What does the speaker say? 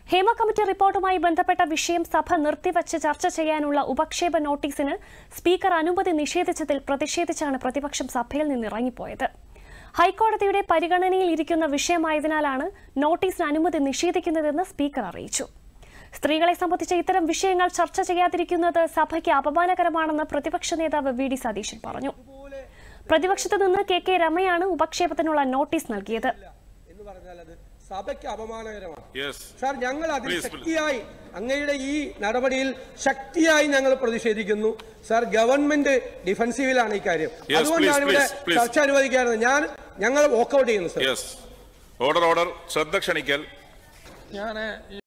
Hema committee റിപ്പോർട്ടുമായി ബന്ധപ്പെട്ട വിഷയം സഭ നിർത്തിവച്ച് ചർച്ച ചെയ്യാനുള്ള ഉപക്ഷേപ നോട്ടീസിന് സ്പീക്കർ അനുമതി നിഷേധിച്ചതിൽ പ്രതിഷേധിച്ചാണ് പ്രതിപക്ഷം സഭയിൽ നിന്ന് ഇറങ്ങിപ്പോയത് ഹൈക്കോടതിയുടെ പരിഗണനയിൽ ഇരിക്കുന്ന വിഷയമായതിനാലാണ് നോട്ടീസിന് അനുമതി നിഷേധിക്കുന്നതെന്ന് സ്പീക്കർ അറിയിച്ചു സ്ത്രീകളെ സംബന്ധിച്ച ഇത്തരം വിഷയങ്ങൾ ചർച്ച ചെയ്യാതിരിക്കുന്നത് സഭയ്ക്ക് അപമാനകരമാണെന്ന് പ്രതിപക്ഷ നേതാവ് വി ഡി സതീശൻ പറഞ്ഞു പ്രതിപക്ഷത്ത് നിന്ന് കെ കെ രമയാണ് ഉപക്ഷേപത്തിനുള്ള നോട്ടീസ് നൽകിയത് എന്ന് പറഞ്ഞാൽ അത് സഭയ്ക്ക് അപമാനകരമാണ് യെസ് സാർ ഞങ്ങൾ അതിൽ Please, please. ശക്തിയായി അങ്ങയുടെ ഈ നടപടിയിൽ ശക്തിയായി ഞങ്ങൾ പ്രതിഷേധിക്കുന്നു സാർ ഗവൺമെന്റ് ഡിഫൻസീവിലാണ് ഈ കാര്യം Yes, അതുകൊണ്ടാണ് please, ഇവിടെ please, please. ചർച്ച അനുവദിക്കാറ് ഞാൻ ഞങ്ങൾ വോക്കൗട്ട് ചെയ്യുന്നു സാർ യെസ് ഓർഡർ ഓർഡർ ശ്രദ്ധ ക്ഷണിക്കൽ ഞാൻ